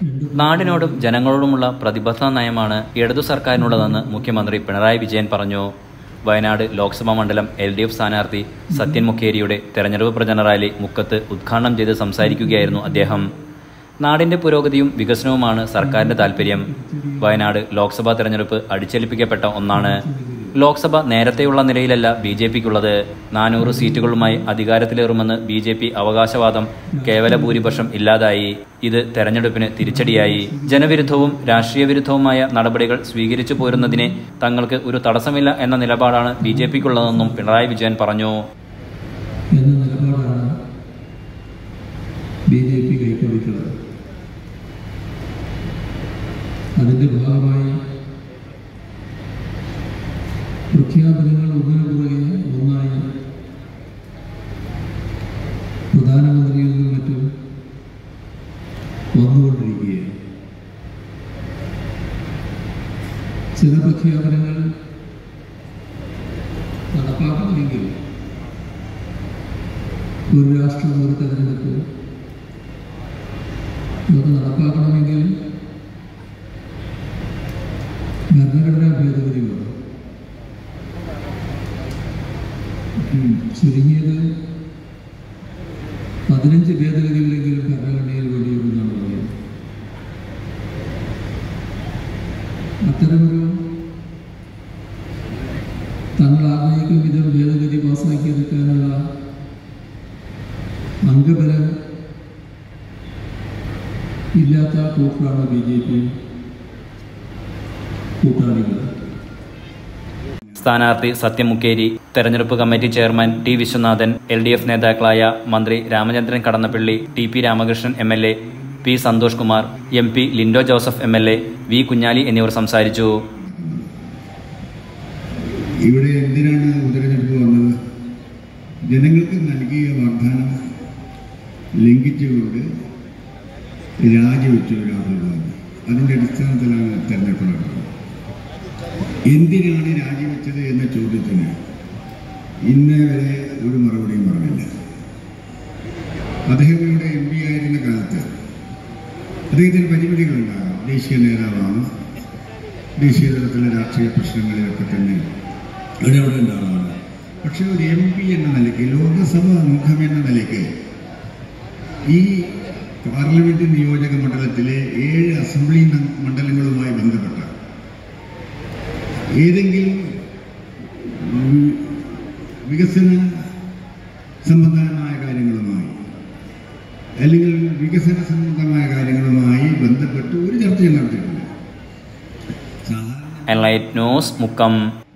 നാടിനോടും ജനങ്ങളോടുമുള്ള പ്രതിബദ്ധത നയമാണ് ഇടതു സർക്കാരിനുള്ളതെന്ന് മുഖ്യമന്ത്രി പിണറായി വിജയൻ പറഞ്ഞു വയനാട് ലോക്സഭാ മണ്ഡലം എൽ ഡി എഫ് സ്ഥാനാർത്ഥി സത്യൻ മുഖേരിയുടെ തെരഞ്ഞെടുപ്പ് പ്രചരണ റാലി മുക്കത്ത് ഉദ്ഘാടനം ചെയ്ത് സംസാരിക്കുകയായിരുന്നു അദ്ദേഹം നാടിന്റെ പുരോഗതിയും വികസനവുമാണ് സർക്കാരിന്റെ താൽപര്യം വയനാട് ലോക്സഭാ തെരഞ്ഞെടുപ്പ് അടിച്ചേൽപ്പിക്കപ്പെട്ട ഒന്നാണ് ലോക്സഭ നേരത്തെയുള്ള നിലയിലല്ല ബി ജെ പിക്കുള്ളത് നാനൂറ് സീറ്റുകളുമായി അധികാരത്തിലേറുമെന്ന് ബി ജെ പി അവകാശവാദം കേവല ഭൂരിപക്ഷം ഇല്ലാതായി ഇത് തെരഞ്ഞെടുപ്പിന് തിരിച്ചടിയായി ജനവിരുദ്ധവും രാഷ്ട്രീയ വിരുദ്ധവുമായ നടപടികൾ സ്വീകരിച്ചു പോരുന്നതിനെ തങ്ങൾക്ക് ഒരു തടസ്സമില്ല എന്ന നിലപാടാണ് ബി ജെ പിക്കുള്ളതെന്നും പിണറായി വിജയൻ പറഞ്ഞു എന്ന നിലപാടാണ് ബി ജെ പി കൈക്കൊണ്ടിട്ടുള്ളത് അതിൻ്റെ ഭാഗമായി പ്രഖ്യാപനങ്ങൾ ഒന്നിനു പുറകെ ഒന്നായി പ്രധാനമന്ത്രിയിൽ നിന്നും മറ്റും വന്നുകൊണ്ടിരിക്കുകയാണ് ചില പ്രഖ്യാപനങ്ങൾ നടപ്പാക്കണമെങ്കിൽ ഒരു രാഷ്ട്രം ഒരു തെരഞ്ഞെടുപ്പ് ഇതൊക്കെ നടപ്പാക്കണമെങ്കിൽ ഭരണഘടനാ ഭേദഗതി വേണം ഉം, ചുരുങ്ങിയത് പതിനഞ്ച് ഭേദഗതികളെങ്കിലും ഭരണഘടനയിൽ വേണ്ടിയിരുന്നാണ് പറയുന്നത് അത്തരമൊരു തങ്ങൾ ആഗ്രഹിക്കും വിധം ഭേദഗതി പാസ്സാക്കിയെടുക്കാനുള്ള അംഗബലം ഇല്ലാത്ത കൂട്ടാണ് ബി ജെ പി കൂട്ടാളികൾ സ്ഥാനാർത്ഥി സത്യം മുക്കേരി തെരഞ്ഞെടുപ്പ് committee chairman T Viswanathan L D F നേതാക്കളായ മന്ത്രി Ramachandran Kadannappally T P Ramakrishnan M L A P Santhosh Kumar M P Lindo Joseph M L A V Kunhali എന്നിവർ സംസാരിച്ചു ഇവിടെ എന്തിനാണ് ഉപതെരഞ്ഞെടുപ്പ് വന്നത് ജനങ്ങൾക്ക് നൽകിയ വാഗ്ദാനം ലംഘിച്ചുകൊണ്ട് രാജിവെച്ചു രാഹുൽ ഗാന്ധി അതിൻ്റെ അടിസ്ഥാനത്തിലാണ് തെരഞ്ഞെടുപ്പ് നടന്നത് എന്തിനാണ് രാജിവെച്ചത് എന്ന ചോദ്യത്തിന് ഇന്നേ വരെ ഒരു മറുപടിയും പറഞ്ഞില്ല അദ്ദേഹം ഇവിടെ എം പി ആയിരുന്ന കാലത്ത് അദ്ദേഹത്തിന് പരിമിതികളുണ്ടാകാം ദേശീയ നേതാവാണ് ദേശീയ തലത്തിലെ രാഷ്ട്രീയ പ്രശ്നങ്ങളിലൊക്കെ തന്നെ ഇടപെടേണ്ട ആളാണ് പക്ഷെ ഒരു എം പി എന്ന നിലയ്ക്ക് ലോകസഭ അംഗം എന്ന നിലയ്ക്ക് ഈ പാർലമെന്റ് നിയോജക മണ്ഡലത്തിലെ ഏഴ് അസംബ്ലി ന- മണ്ഡലങ്ങളുമായി ബന്ധപ്പെട്ട ഏതെങ്കിലും വി- വികസന സംബന്ധമായ കാര്യങ്ങളുമായി അല്ലെങ്കിൽ വികസന സംബന്ധമായ കാര്യങ്ങളുമായി ബന്ധപ്പെട്ട് ഒരു ചർച്ചയും നടത്തിയിട്ടില്ല സാധാരണ എൻലൈറ്റ് ന്യൂസ് മുക്കം